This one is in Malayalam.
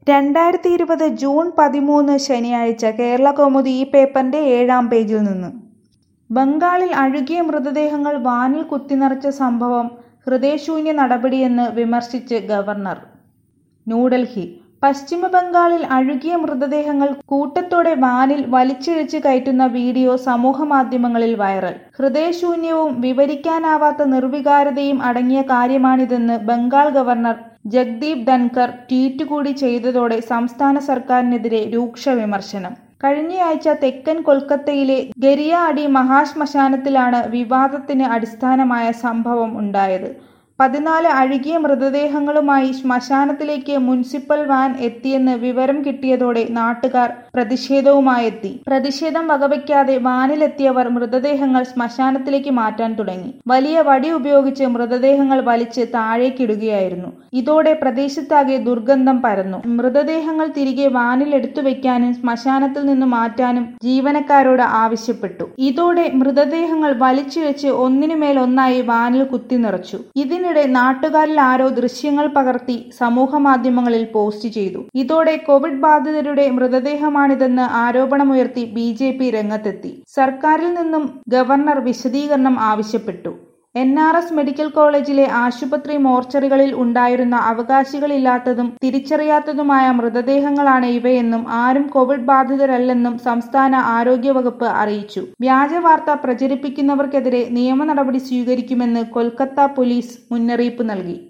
രണ്ടായിരത്തി ഇരുപത് ജൂൺ പതിമൂന്ന് ശനിയാഴ്ച കേരളകൗമുദി ഈ പേപ്പറിന്റെ ഏഴാം പേജിൽ നിന്ന് ബംഗാളിൽ അഴുകിയ മൃതദേഹങ്ങൾ വാനിൽ കുത്തിനിറച്ച സംഭവം ഹൃദയശൂന്യ നടപടിയെന്ന് വിമർശിച്ച് ഗവർണർ ന്യൂഡൽഹി പശ്ചിമ ബംഗാളിൽ അഴുകിയ മൃതദേഹങ്ങൾ കൂട്ടത്തോടെ വാനിൽ വലിച്ചിഴച്ച് കയറ്റുന്ന വീഡിയോ സമൂഹമാധ്യമങ്ങളിൽ വൈറൽ ഹൃദയശൂന്യവും വിവരിക്കാനാവാത്ത നിർവികാരതയും അടങ്ങിയ കാര്യമാണിതെന്ന് ബംഗാൾ ഗവർണർ ജഗ്ദീപ് ധൻകർ ട്വീറ്റ് കൂടി ചെയ്തതോടെ സംസ്ഥാന സർക്കാരിനെതിരെ രൂക്ഷ വിമർശനം കഴിഞ്ഞയാഴ്ച തെക്കൻ കൊൽക്കത്തയിലെ ഗരിയാഅടി മഹാശ്മശാനത്തിലാണ് വിവാദത്തിന് അടിസ്ഥാനമായ സംഭവം ഉണ്ടായത് പതിനാല് അഴുകിയ മൃതദേഹങ്ങളുമായി ശ്മശാനത്തിലേക്ക് മുനിസിപ്പൽ വാൻ എത്തിയെന്ന് വിവരം കിട്ടിയതോടെ നാട്ടുകാർ പ്രതിഷേധവുമായെത്തി പ്രതിഷേധം വകവയ്ക്കാതെ വാനിലെത്തിയവർ മൃതദേഹങ്ങൾ ശ്മശാനത്തിലേക്ക് മാറ്റാൻ തുടങ്ങി വലിയ വടി ഉപയോഗിച്ച് മൃതദേഹങ്ങൾ വലിച്ച് താഴേക്കിടുകയായിരുന്നു ഇതോടെ പ്രദേശത്താകെ ദുർഗന്ധം പരന്നു മൃതദേഹങ്ങൾ തിരികെ വാനിൽ എടുത്തു വെക്കാനും ശ്മശാനത്തിൽ നിന്ന് മാറ്റാനും ജീവനക്കാരോട് ആവശ്യപ്പെട്ടു ഇതോടെ മൃതദേഹങ്ങൾ വലിച്ചിഴച്ച് ഒന്നിനുമേൽ ഒന്നായി വാനിൽ കുത്തി നിറച്ചു ഇതിനിടെ നാട്ടുകാരിൽ ആരോ ദൃശ്യങ്ങൾ പകർത്തി സമൂഹ മാധ്യമങ്ങളിൽ പോസ്റ്റ് ചെയ്തു ഇതോടെ കോവിഡ് ബാധിതരുടെ മൃതദേഹമാണിതെന്ന് ആരോപണമുയർത്തി ബി ജെ പി രംഗത്തെത്തി സർക്കാരിൽ നിന്നും ഗവർണർ വിശദീകരണം ആവശ്യപ്പെട്ടു എൻ ആർ എസ് മെഡിക്കൽ കോളേജിലെ ആശുപത്രി മോർച്ചറികളിൽ ഉണ്ടായിരുന്ന അവകാശികളില്ലാത്തതും തിരിച്ചറിയാത്തതുമായ മൃതദേഹങ്ങളാണ് ഇവയെന്നും ആരും കോവിഡ് ബാധിതരല്ലെന്നും സംസ്ഥാന ആരോഗ്യവകുപ്പ് അറിയിച്ചു വ്യാജ വാർത്ത പ്രചരിപ്പിക്കുന്നവർക്കെതിരെ നിയമ നടപടി സ്വീകരിക്കുമെന്ന് കൊൽക്കത്ത പോലീസ് മുന്നറിയിപ്പ് നൽകി